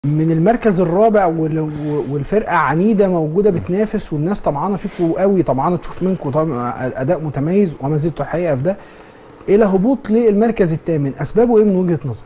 من المركز الرابع وال- والفرقه عنيده موجوده بتنافس والناس طمعانه فيكم قوي طمعانه تشوف منكم طبعا اداء متميز وما زلتوا الحقيقه في ده الى هبوط للمركز الثامن اسبابه ايه من وجهه نظرك؟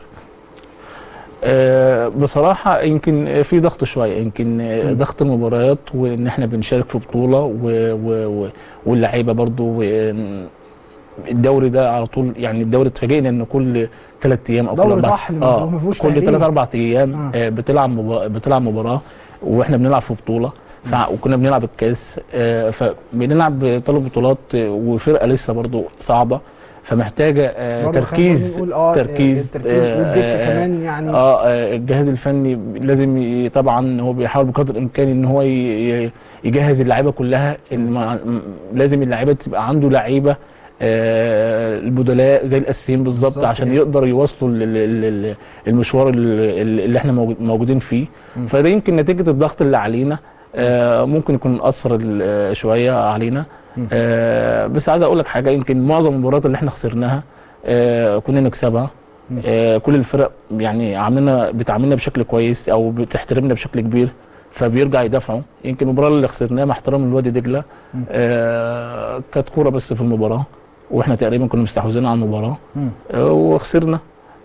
آه، بصراحة يمكن في ضغط شوية يمكن آه، مم. ضغط المباريات وإن إحنا بنشارك في بطولة و- و- و- واللعيبة برضو و- الدوري ده على طول يعني الدوري اتفاجئنا إن كل ثلاث أيام أو كل دوري أربع طحن ما ما فيهوش كل تهريج. ثلاث أربع أيام آه. آه، بتلعب مبا- بتلعب مباراة وإحنا بنلعب في بطولة ف- وكنا بنلعب الكاس آه، فبنلعب ثلاث بطولات آه، وفرقة لسه برضو صعبة فمحتاجة آه، برضه خلينا تركيز نقول اه تركيز التركيز آه، والدكه آه، كمان يعني اه آه، الجهاز الفني لازم ي- طبعا هو بيحاول بقدر الامكان ان هو ي- ي- يجهز اللعيبه كلها ان ما- م- لازم اللعيبه تبقى عنده لعيبه آه، البدلاء زي الاساسيين بالظبط بالظبط عشان كده. يقدروا يواصلوا ال- ال- ال- المشوار ال- اللي احنا موجود- موجودين فيه م. فده يمكن نتيجه الضغط اللي علينا آه، ممكن يكون مأثر ال- شويه علينا م. آه، بس عايز اقول لك حاجه يمكن معظم المباريات اللي احنا خسرناها آه، كنا نكسبها م. آه، كل الفرق يعني عاملنا بتعاملنا بشكل كويس او بتحترمنا بشكل كبير فبيرجع يدافعوا يمكن المباراه اللي خسرناها مع احترام الوادي دجله م. آه كانت كوره بس في المباراه واحنا تقريبا كنا مستحوذين على المباراه مم. آه وخسرنا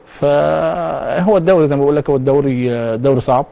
فهو الدوري زي ما بقول لك هو الدوري آه، دوري صعب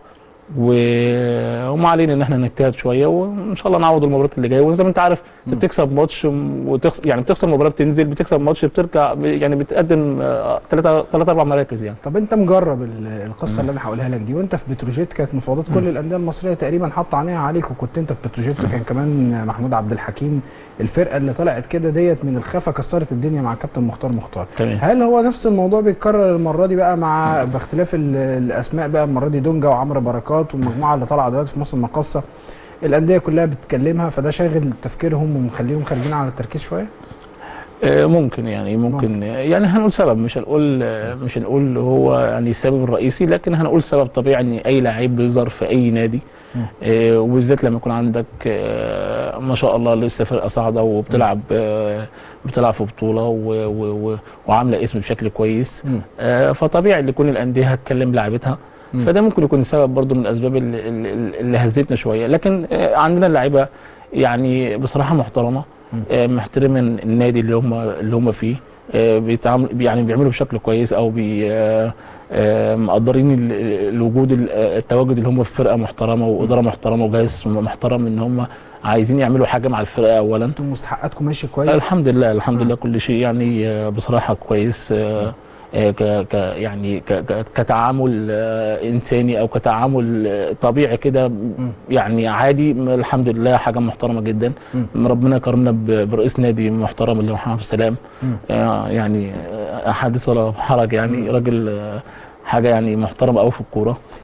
و- وما علينا ان احنا نجتهد شويه وان شاء الله نعوض المباريات اللي جايه وزي ما انت عارف انت مم. بتكسب ماتش وتخسر يعني بتخسر مباراه بتنزل بتكسب ماتش بترجع يعني بتقدم ثلاثة ثلاثة اربع مراكز يعني طب انت مجرب ال- القصه اللي انا هقولها لك دي وانت في بتروجيت كانت مفاوضات كل الانديه المصريه تقريبا حاطه عينيها عليك وكنت انت في بتروجيت كان كمان محمود عبد الحكيم الفرقه اللي طلعت كده ديت من الخفا كسرت الدنيا مع كابتن مختار مختار تمام هل هو نفس الموضوع بيتكرر المره دي بقى مع باختلاف ال- الاسماء بقى المره دي دونجا وعمرو بركات والمجموعه اللي طالعه دلوقتي في مصر المقاصه الانديه كلها بتكلمها فده شاغل تفكيرهم ومخليهم خارجين على التركيز شويه آه، ممكن يعني ممكن يعني هنقول سبب مش هنقول آه، مش هنقول هو يعني السبب الرئيسي لكن هنقول سبب طبيعي ان اي لعيب بيظهر في اي نادي مم. آه، وبالذات لما يكون عندك آه، ما شاء الله لسه فرقه صاعده وبتلعب آه، بتلعب في بطوله و- و- و- وعامله اسم بشكل كويس مم. آه، فطبيعي ان يكون الانديه هتكلم لاعبتها مم. فده ممكن يكون سبب برضو من الاسباب اللي, اللي اللي هزتنا شويه لكن آه، عندنا لعيبه يعني بصراحه محترمه مم. آه، محترمه النادي اللي هم اللي هم فيه آه، بيتعامل يعني بيعملوا بشكل كويس او بي آه، آه، مقدرين ال- ال- الوجود ال- آه، التواجد اللي هم في فرقه محترمه واداره محترمه وجهاز محترم ان هم عايزين يعملوا حاجه مع الفرقه اولا انتم مستحقاتكم ماشي كويس الحمد لله الحمد آه. لله كل شيء يعني آه، بصراحه كويس آه، آه، ك ك يعني ك ك- كتعامل آه، انساني او كتعامل آه، طبيعي كده يعني عادي م- الحمد لله حاجه محترمه جدا مم. ربنا كرمنا ب- برئيس نادي محترم اللي هو محمد عبد السلام مم. آه، يعني آه، حدث ولا حرج يعني راجل آه، حاجه يعني محترمه قوي في الكوره